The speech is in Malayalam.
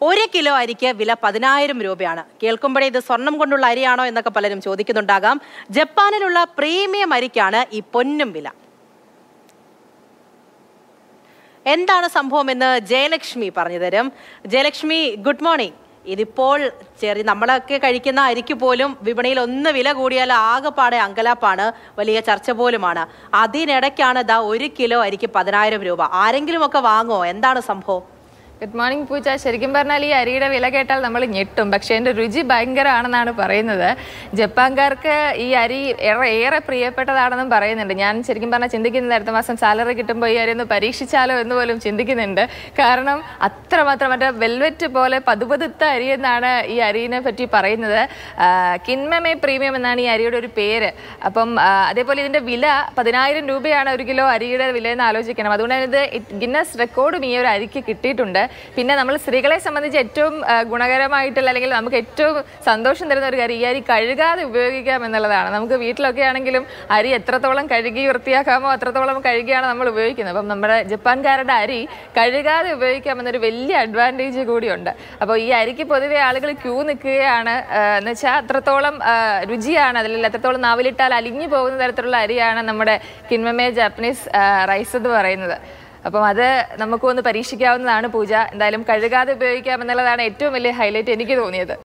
ഒരു കിലോ അരിക്ക് വില പതിനായിരം രൂപയാണ് കേൾക്കുമ്പോഴേ ഇത് സ്വർണം കൊണ്ടുള്ള അരിയാണോ എന്നൊക്കെ പലരും ചോദിക്കുന്നുണ്ടാകാം ജപ്പാനിലുള്ള പ്രീമിയം അരിക്കാണ് ഈ പൊന്നും വില എന്താണ് സംഭവം എന്ന് ജയലക്ഷ്മി പറഞ്ഞു തരും ജയലക്ഷ്മി ഗുഡ് മോർണിംഗ് ഇതിപ്പോൾ ചെറിയ നമ്മളൊക്കെ കഴിക്കുന്ന അരിക്ക് പോലും വിപണിയിൽ ഒന്ന് വില കൂടിയാൽ ആകെപ്പാടെ അങ്കലാപ്പാണ് വലിയ ചർച്ച പോലുമാണ് അതിനിടയ്ക്കാണ് ദാ ഒരു കിലോ അരിക്ക് പതിനായിരം രൂപ ആരെങ്കിലും ഒക്കെ വാങ്ങോ എന്താണ് സംഭവം ഗുഡ് മോർണിംഗ് പൂജ ശരിക്കും പറഞ്ഞാൽ ഈ അരിയുടെ വില കേട്ടാൽ നമ്മൾ ഞെട്ടും പക്ഷേ എൻ്റെ രുചി ഭയങ്കരമാണെന്നാണ് പറയുന്നത് ജപ്പാൻകാർക്ക് ഈ അരി ഏറെ ഏറെ പ്രിയപ്പെട്ടതാണെന്നും പറയുന്നുണ്ട് ഞാൻ ശരിക്കും പറഞ്ഞാൽ ചിന്തിക്കുന്നത് അടുത്ത മാസം സാലറി കിട്ടുമ്പോൾ ഈ അരി ഒന്ന് പരീക്ഷിച്ചാലോ എന്ന് പോലും ചിന്തിക്കുന്നുണ്ട് കാരണം അത്രമാത്രം മറ്റേ വെൽവെറ്റ് പോലെ പതുപതുത്ത അരി എന്നാണ് ഈ അരിനെ പറ്റി പറയുന്നത് ആ, കിൻമമേ പ്രീമിയം എന്നാണ് ഈ അരിയുടെ ഒരു പേര് അപ്പം ആ, അതേപോലെ ഇതിന്റെ വില പതിനായിരം രൂപയാണ് ഒരു കിലോ അരിയുടെ വില എന്ന് ആലോചിക്കണം അതുകൊണ്ട് തന്നെ ഇത് ഗിന്നസ് റെക്കോർഡും ഈ ഒരു അരിക്ക് കിട്ടിയിട്ടുണ്ട് പിന്നെ നമ്മൾ സ്ത്രീകളെ സംബന്ധിച്ച് ഏറ്റവും ആ, ഗുണകരമായിട്ടുള്ള അല്ലെങ്കിൽ നമുക്ക് ഏറ്റവും സന്തോഷം തരുന്ന ഒരു കാര്യം ഈ അരി കഴുകാതെ ഉപയോഗിക്കാം എന്നുള്ളതാണ് നമുക്ക് വീട്ടിലൊക്കെ ആണെങ്കിലും അരി എത്രത്തോളം കഴുകി വൃത്തിയാക്കാമോ അത്രത്തോളം കഴുകിയാണ് നമ്മൾ ഉപയോഗിക്കുന്നത് അപ്പം നമ്മുടെ ജപ്പാൻകാരുടെ അരി കഴുകാതെ ഉപയോഗിക്കാം എന്നൊരു വലിയ അഡ്വാൻറ്റേജ് കൂടിയുണ്ട് അപ്പോൾ ഈ അരിക്ക് പൊതുവെ ആളുകൾ ക്യൂ നിൽക്കുകയാണ് എന്ന് വെച്ചാൽ അത്രത്തോളം ആ, രുചിയാണ് അതിൽ എത്രത്തോളം നാവിലിട്ടാൽ അലിഞ്ഞു പോകുന്ന തരത്തിലുള്ള അരിയാണ് നമ്മുടെ കിൻമമേ ജാപ്പനീസ് റൈസ് എന്ന് പറയുന്നത് അപ്പം അത് നമുക്കൊന്ന് പരീക്ഷിക്കാവുന്നതാണ് പൂജ എന്തായാലും കഴുകാതെ ഉപയോഗിക്കാം എന്നുള്ളതാണ് ഏറ്റവും വലിയ ഹൈലൈറ്റ് എനിക്ക് തോന്നിയത്